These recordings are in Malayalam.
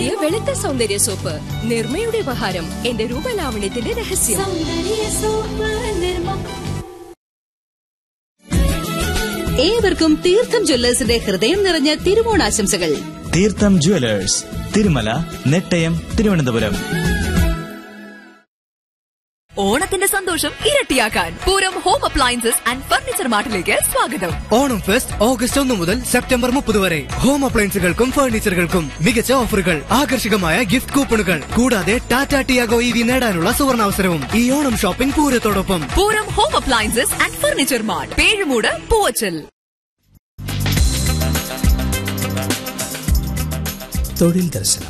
പുതിയ വെളുത്ത സൗന്ദര്യ സോപ്പ് നിർമ്മയുടെ ഉപഹാരം എന്റെ രൂപലാവണ്യത്തിന്റെ രഹസ്യം ഏവർക്കും തീർത്ഥം ജ്വല്ലേഴ്സിന്റെ ഹൃദയം നിറഞ്ഞ തിരുവോണാശംസകൾ തീർത്ഥം ജുവലേഴ്സ് തിരുമല നെട്ടയം തിരുവനന്തപുരം ഓണത്തിന്റെ സന്തോഷം ഇരട്ടിയാക്കാൻ Pooram home appliances and furniture മാർട്ടിലേക്ക് സ്വാഗതം ഓണം ഫെസ്റ്റ് ഓഗസ്റ്റ് ഒന്ന് മുതൽ സെപ്റ്റംബർ മുപ്പത് വരെ ഹോം അപ്ലയൻസുകൾക്കും ഫർണിച്ചറുകൾക്കും മികച്ച ഓഫറുകൾ ആകർഷകമായ ഗിഫ്റ്റ് കൂപ്പണുകൾ കൂടാതെ ടാറ്റ ടിയാഗോ ഇ വി നേടാനുള്ള സുവർണാവസരവും ഈ ഓണം ഷോപ്പിംഗ് പൂരത്തോടൊപ്പം Pooram home appliances and furniture mart Pezhumoodu Poovachal തൊഴിൽ ദർശനം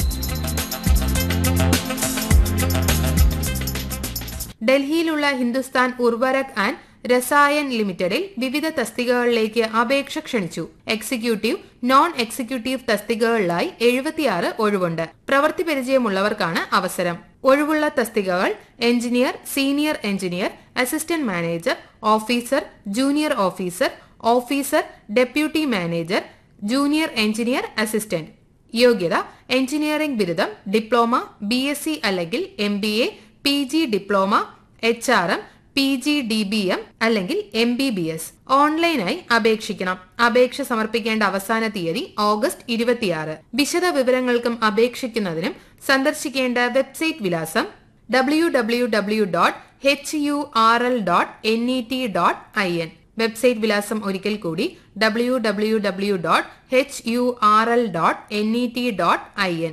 ഡൽഹിയിലുള്ള ഹിന്ദുസ്ഥാൻ ഉർവരക് ആൻഡ് രസായൻ ലിമിറ്റഡിൽ വിവിധ തസ്തികകളിലേക്ക് അപേക്ഷ ക്ഷണിച്ചു എക്സിക്യൂട്ടീവ് നോൺ എക്സിക്യൂട്ടീവ് തസ്തികകളിലായി എഴുപത്തിയാറ് ഒഴിവുണ്ട് പ്രവൃത്തി പരിചയമുള്ളവർക്കാണ് അവസരം ഒഴിവുള്ള തസ്തികകൾ engineer senior engineer assistant manager officer junior officer officer deputy manager junior engineer assistant യോഗ്യത എഞ്ചിനീയറിംഗ് ബിരുദം ഡിപ്ലോമ ബി എസ് സി അല്ലെങ്കിൽ M B A P G diploma H R M P G D B M അല്ലെങ്കിൽ എം ബി ബി എസ് ഓൺലൈനായി അപേക്ഷിക്കണം അപേക്ഷ സമർപ്പിക്കേണ്ട അവസാന തീയതി ഓഗസ്റ്റ് ഇരുപത്തിയാറ് വിശദ വിവരങ്ങൾക്കും അപേക്ഷിക്കുന്നതിനും സന്ദർശിക്കേണ്ട വെബ്സൈറ്റ് വിലാസം W W W dot H U R L dot N E T dot I N website വിലാസം ഒരിക്കൽ കൂടി W W W dot H U R L dot N E T dot I N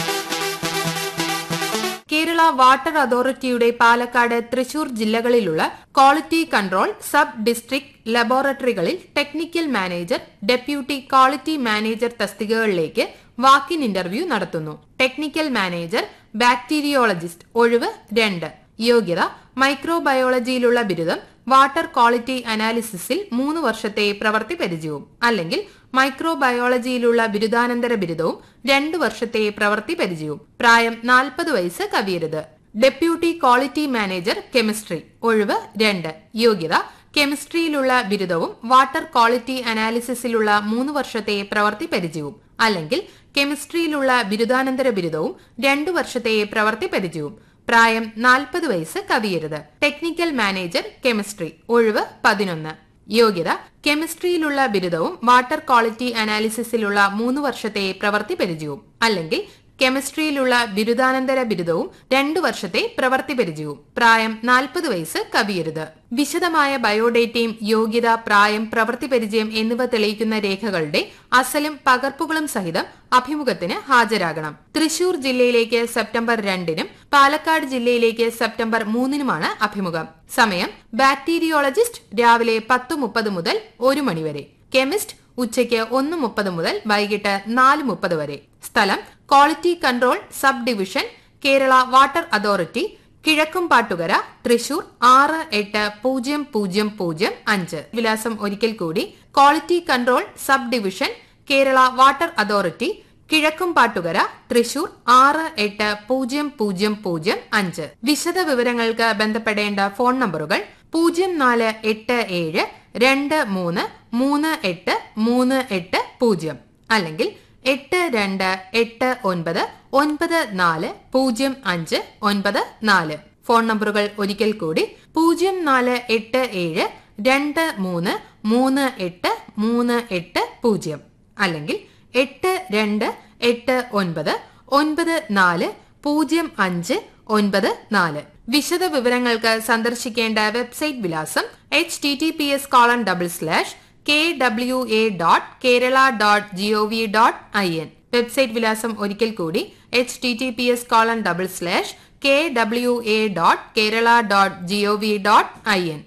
Kerala water അതോറിറ്റിയുടെ പാലക്കാട് തൃശൂർ ജില്ലകളിലുള്ള ക്വാളിറ്റി കൺട്രോൾ സബ് ഡിസ്ട്രിക്ട് ലബോറട്ടറികളിൽ technical manager deputy quality manager തസ്തികകളിലേക്ക് വാക്കിൻ ഇന്റർവ്യൂ നടത്തുന്നു ടെക്നിക്കൽ മാനേജർ ബാക്ടീരിയോളജിസ്റ്റ് ഒഴിവ് രണ്ട് യോഗ്യത മൈക്രോബയോളജിയിലുള്ള ബിരുദം വാട്ടർ ക്വാളിറ്റി അനാലിസിസിൽ മൂന്ന് വർഷത്തെ പ്രവൃത്തി പരിചയവും അല്ലെങ്കിൽ മൈക്രോബയോളജിയിലുള്ള ബിരുദാനന്തര ബിരുദവും രണ്ടു വർഷത്തെ പ്രവൃത്തി പരിചയവും പ്രായം നാൽപ്പത് വയസ്സ് കവിയരുത് ഡെപ്യൂട്ടി ക്വാളിറ്റി മാനേജർ കെമിസ്ട്രി ഒഴിവ് രണ്ട് യോഗ്യത കെമിസ്ട്രിയിലുള്ള ബിരുദവും വാട്ടർ ക്വാളിറ്റി അനാലിസിസിലുള്ള മൂന്ന് വർഷത്തെ പ്രവൃത്തി പരിചയവും അല്ലെങ്കിൽ കെമിസ്ട്രിയിലുള്ള ബിരുദാനന്തര ബിരുദവും രണ്ടു വർഷത്തെ പ്രവൃത്തി പരിചയവും പ്രായം നാൽപ്പത് വയസ്സ് കവിയരുത് ടെക്നിക്കൽ മാനേജർ കെമിസ്ട്രി ഒഴിവ് പതിനൊന്ന് യോഗ്യത കെമിസ്ട്രിയിലുള്ള ബിരുദവും വാട്ടർ ക്വാളിറ്റി അനാലിസിസിലുള്ള മൂന്ന് വർഷത്തെ പ്രവൃത്തി പരിചയവും അല്ലെങ്കിൽ കെമിസ്ട്രിയിലുള്ള ബിരുദാനന്തര ബിരുദവും രണ്ടു വർഷത്തെ പ്രവൃത്തി പരിചയവും പ്രായം നാൽപ്പത് വയസ്സ് കവിയരുത് വിശദമായ ബയോഡേറ്റയും യോഗ്യത പ്രായം പ്രവൃത്തി പരിചയം എന്നിവ തെളിയിക്കുന്ന രേഖകളുടെ അസലും പകർപ്പുകളും സഹിതം അഭിമുഖത്തിന് ഹാജരാകണം തൃശൂർ ജില്ലയിലേക്ക് സെപ്റ്റംബർ രണ്ടിനും പാലക്കാട് ജില്ലയിലേക്ക് സെപ്റ്റംബർ മൂന്നിനുമാണ് അഭിമുഖം സമയം ബാക്ടീരിയോളജിസ്റ്റ് രാവിലെ പത്ത് മുപ്പത് മുതൽ ഒരു മണിവരെ കെമിസ്റ്റ് ഉച്ചയ്ക്ക് ഒന്ന് മുപ്പത് മുതൽ വൈകിട്ട് നാല് മുപ്പത് വരെ സ്ഥലം quality control sub division Kerala water authority Kizhakkumpattukara Thrissur ആറ് എട്ട് പൂജ്യം പൂജ്യം പൂജ്യം അഞ്ച് വിലാസം ഒരിക്കൽ കൂടി quality control sub division Kerala water authority Kizhakkumpattukara Thrissur ആറ് എട്ട് പൂജ്യം പൂജ്യം പൂജ്യം അഞ്ച് വിശദ വിവരങ്ങൾക്ക് ബന്ധപ്പെടേണ്ട ഫോൺ നമ്പറുകൾ പൂജ്യം നാല് എട്ട് ഏഴ് രണ്ട് മൂന്ന് മൂന്ന് എട്ട് മൂന്ന് എട്ട് പൂജ്യം അല്ലെങ്കിൽ എട്ട് രണ്ട് എട്ട് ഒൻപത് ഒൻപത് നാല് പൂജ്യം അഞ്ച് ഒൻപത് നാല് ഫോൺ നമ്പറുകൾ ഒരിക്കൽ കൂടി പൂജ്യം നാല് എട്ട് ഏഴ് രണ്ട് മൂന്ന് മൂന്ന് എട്ട് മൂന്ന് എട്ട് പൂജ്യം അല്ലെങ്കിൽ എട്ട് രണ്ട് എട്ട് ഒൻപത് ഒൻപത് നാല് പൂജ്യം അഞ്ച് ഒൻപത് നാല് വിശദ വിവരങ്ങൾക്ക് സന്ദർശിക്കേണ്ട വെബ്സൈറ്റ് വിലാസം H T T P S colon double slash K W A dot Kerala dot G O V dot I N website വിലാസം ഒരിക്കൽ കൂടി H T T P S colon double slash K W A dot Kerala dot G O V dot I N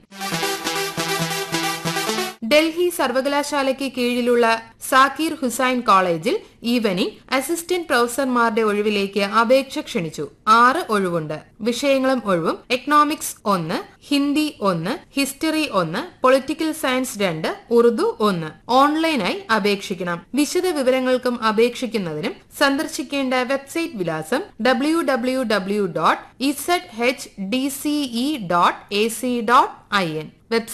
Delhi സർവകലാശാലയ്ക്ക് കീഴിലുള്ള സാക്കിർ ഹുസൈൻ കോളേജിൽ ഈവനിംഗ് അസിസ്റ്റന്റ് പ്രൊഫസർമാരുടെ ഒഴിവിലേക്ക് അപേക്ഷ ക്ഷണിച്ചു ആറ് ഒഴിവുണ്ട് വിഷയങ്ങളും ഒഴിവും എക്കണോമിക്സ് ഒന്ന് ഹിന്ദി ഒന്ന് ഹിസ്റ്ററി ഒന്ന് പൊളിറ്റിക്കൽ സയൻസ് രണ്ട് ഉറുദു ഒന്ന് ഓൺലൈനായി അപേക്ഷിക്കണം വിശദ വിവരങ്ങൾക്കും അപേക്ഷിക്കുന്നതിനും സന്ദർശിക്കേണ്ട വെബ്സൈറ്റ് വിലാസം W W W dot Z H D C E dot A C dot I N website